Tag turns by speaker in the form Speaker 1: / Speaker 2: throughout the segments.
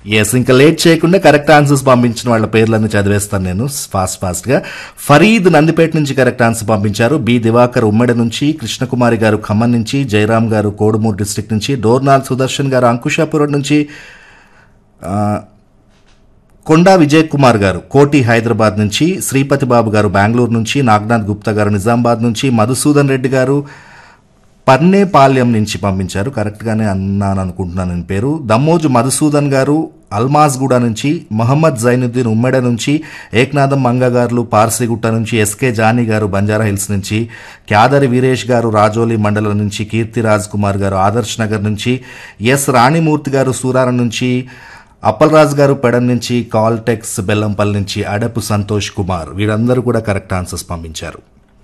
Speaker 1: yes ఇంకా late చేయకుండా correct answers పంపించిన వాళ్ళ పేర్లన్నీ చదివేస్తాను నేను ఫాస్ట్ ఫాస్ట్ గా ఫరీద్ నందిపేట నుంచి కరెక్ట్ ఆన్సర్ పంపించారు బి దివాకర్ ఉమ్మడి నుంచి కృష్ణకుమారి గారు ఖమ్మం నుంచి జయరాం గారు కోడుమూరు డిస్ట్రిక్ట్ నుంచి డోర్నాల్ సుదర్శన్ గారు అంకుశాపురం నుంచి ఆ, కొండా విజయ్ కుమార్ గారు కోటి హైదరాబాద్ నుంచి శ్రీపతి బాబు గారు బెంగళూరు నుంచి నాగనాథ్ గుప్తా గారు నిజామాబాద్ నుంచి మధుసూదన్ రెడ్డి గారు పర్నేపాల్యం నుంచి పంపించారు కరెక్ట్గానే అన్నాను అనుకుంటున్నాను నేను పేరు దమ్మోజు మధుసూదన్ గారు అల్మాజ్గూడ నుంచి మహమ్మద్ జైనుద్దీన్ ఉమ్మెడ నుంచి ఏక్నాథం మంగ గారు పార్సిగుట్ట నుంచి ఎస్కే జానీ గారు బంజారా హిల్స్ నుంచి క్యాదరి వీరేష్ గారు రాజోలి మండలం నుంచి కీర్తిరాజ్ కుమార్ గారు ఆదర్శ్ నగర్ నుంచి ఎస్ రాణిమూర్తి గారు సూరారం నుంచి అప్పలరాజు గారు పెడన్ నుంచి కాల్టెక్స్ బెల్లంపల్లి నుంచి అడపు సంతోష్ కుమార్ వీరందరూ కూడా కరెక్ట్ ఆన్సర్స్ పంపించారు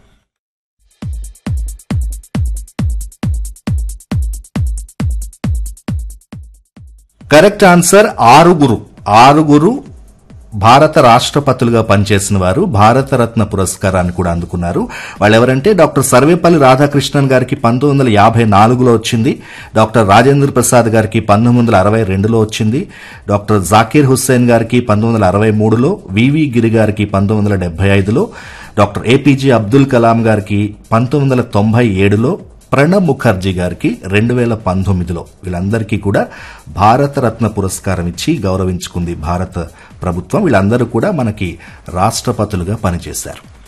Speaker 1: కరెక్ట్ ఆన్సర్ ఆరుగురు ఆరుగురు భారత రాష్ట్రపతులుగా పనిచేసిన వారు భారతరత్న పురస్కారాన్ని కూడా అందుకున్నారు వాళ్ళెవరంటే డాక్టర్ సర్వేపల్లి రాధాకృష్ణన్ గారికి పంతొమ్మిది వందల యాభై నాలుగులో వచ్చింది డాక్టర్ రాజేంద్ర ప్రసాద్ గారికి పంతొమ్మిది వందల అరవై రెండులో వచ్చింది డాక్టర్ జాకీర్ హుస్సేన్ గారికి పంతొమ్మిది వందల అరవై మూడులో వివి గిరి గారికి పంతొమ్మిది వందల డెబ్బై ఐదులో డాక్టర్ ఏపీజే అబ్దుల్ కలాం గారికి పంతొమ్మిది వందల తొంభై ఏడులో ప్రణబ్ ముఖర్జీ గారికి రెండు వేల పంతొమ్మిదిలో వీళ్ళందరికీ కూడా భారతరత్న పురస్కారం ఇచ్చి గౌరవించుకుంది భారత ప్రభుత్వం వీళ్ళందరూ కూడా మనకి రాష్ట్రపతులుగా పనిచేశారు